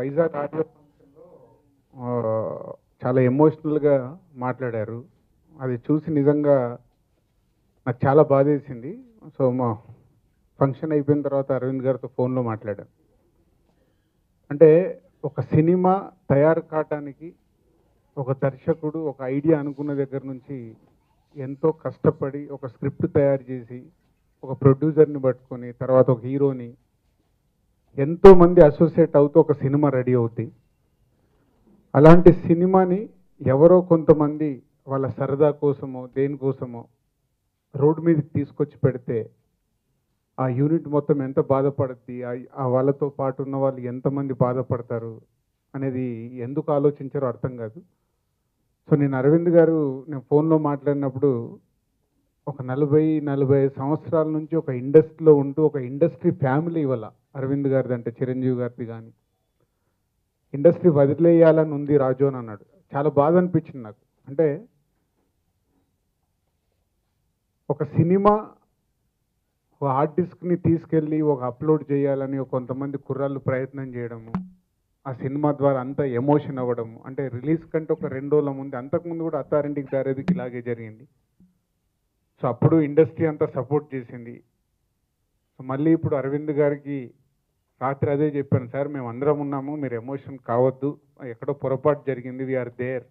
Vizag audio ఫంక్షన్లో ఆ, చాలా ఎమోషనల్గా మాట్లాడారు అది చూసి నిజంగా నాకు చాలా బాధేసింది సో మా ఫంక్షన్ అయిపోయిన తర్వాత అరవింద్ గారితో ఫోన్లో మాట్లాడాను అంటే ఒక సినిమా తయారు కావటానికి ఒక దర్శకుడు ఒక ఐడియా అనుకున్న దగ్గర నుంచి ఎంతో కష్టపడి ఒక స్క్రిప్ట్ తయారు చేసి ఒక ప్రొడ్యూసర్ని పట్టుకొని తర్వాత ఒక హీరోని ఎంతో మంది అసోసియేట్ అవుతూ ఒక సినిమా రెడీ అవుతాయి అలాంటి సినిమాని ఎవరో కొంతమంది వాళ్ళ సరదా కోసమో దేనికోసమో రోడ్డు మీదకి తీసుకొచ్చి పెడితే ఆ యూనిట్ మొత్తం ఎంత బాధపడుద్ది ఆ- ఆ వాళ్ళతో పాటు ఉన్న వాళ్ళు ఎంతమంది బాధపడతారు అనేది ఎందుకు ఆలోచించారో అర్థం కాదు సో నేను అరవింద్ గారు నేను ఫోన్లో మాట్లాడినప్పుడు ఒక నలభై నలభై ఐదు సంవత్సరాల నుంచి ఒక ఇండస్ట్రీలో ఉంటూ ఒక ఇండస్ట్రీ ఫ్యామిలీ ఇవాళ అరవింద్ గారిది అంటే చిరంజీవి గారిది కానీ ఇండస్ట్రీ వదిలేయాలని ఉంది రాజు అని అన్నాడు చాలా బాధ అనిపించింది నాకు అంటే ఒక సినిమా ఒక హార్డ్ డిస్క్ని తీసుకెళ్ళి ఒక అప్లోడ్ చేయాలని ఒక కొంతమంది కుర్రాళ్ళు ప్రయత్నం చేయడము ఆ సినిమా ద్వారా అంత ఎమోషన్ అవ్వడము అంటే రిలీజ్ కంటే ఒక రెండు రోజుల ముందు అంతకుముందు కూడా అత్తారింటికి దారేదికి ఇలాగే జరిగింది సో అప్పుడు ఇండస్ట్రీ అంతా సపోర్ట్ చేసింది సో మళ్ళీ ఇప్పుడు అరవింద్ గారికి రాత్రి అదే చెప్పాను సార్ మేము అందరం ఉన్నాము మీరు ఎమోషన్ కావద్దు ఎక్కడో పొరపాటు జరిగింది we are there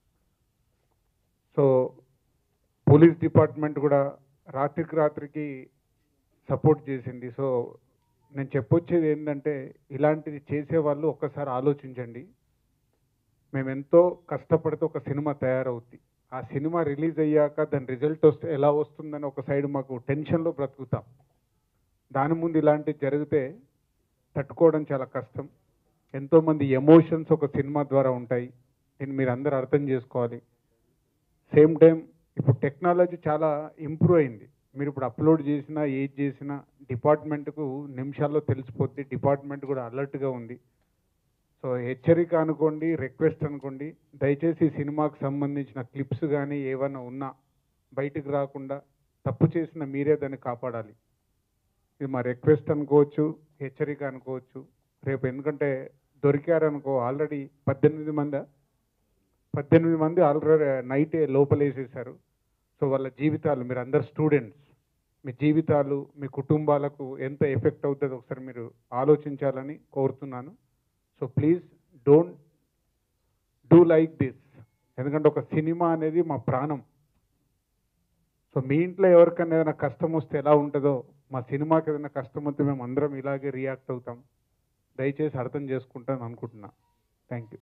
so police department కూడా రాత్రికి రాత్రికి సపోర్ట్ చేసింది సో నేను చెప్పొచ్చేది ఏంటంటే ఇలాంటిది చేసే వాళ్ళు ఒక్కసారి ఆలోచించండి మేము ఎంతో కష్టపడితే ఒక సినిమా తయారవుద్ది ఆ సినిమా రిలీజ్ అయ్యాక దాని రిజల్ట్ వస్తే ఎలా వస్తుందని ఒక సైడ్ మాకు టెన్షన్లో బ్రతుకుతాం దాని ముందు ఇలాంటివి జరిగితే తట్టుకోవడం చాలా కష్టం ఎంతోమంది ఎమోషన్స్ ఒక సినిమా ద్వారా ఉంటాయి దీన్ని మీరు అందరూ అర్థం చేసుకోవాలి సేమ్ టైం ఇప్పుడు టెక్నాలజీ చాలా ఇంప్రూవ్ అయింది మీరు ఇప్పుడు అప్లోడ్ చేసినా ఏది చేసినా డిపార్ట్మెంట్కు నిమిషాల్లో తెలిసిపోద్ది డిపార్ట్మెంట్ కూడా అలర్ట్గా ఉంది సో హెచ్చరిక అనుకోండి రిక్వెస్ట్ అనుకోండి దయచేసి ఈ సినిమాకు సంబంధించిన క్లిప్స్ కానీ ఏమైనా ఉన్నా బయటకు రాకుండా తప్పు చేసిన మీరే దాన్ని కాపాడాలి ఇది మా రిక్వెస్ట్ అనుకోవచ్చు హెచ్చరిక అనుకోవచ్చు రేపు ఎందుకంటే దొరికారనుకో ఆల్రెడీ పద్దెనిమిది మంది పద్దెనిమిది మంది ఆల్రెడీ నైటే లోపలేసేసారు సో వాళ్ళ జీవితాలు మీరు అందరు స్టూడెంట్స్ మీ జీవితాలు మీ కుటుంబాలకు ఎంత ఎఫెక్ట్ అవుతుందో ఒకసారి మీరు ఆలోచించాలని కోరుతున్నాను so please don't do like this ఎందుకంటే ఒక సినిమా అనేది మా ప్రాణం సో మీ ఇంట్లో ఎవరికైనా ఏదైనా కష్టం వస్తే ఎలా ఉంటుందో మా సినిమాకి ఏదైనా కష్టం వస్తే మేము అందరం ఇలాగే రియాక్ట్ అవుతాం దయచేసి అర్థం చేసుకుంటాను అనుకుంటున్నా థ్యాంక్ యూ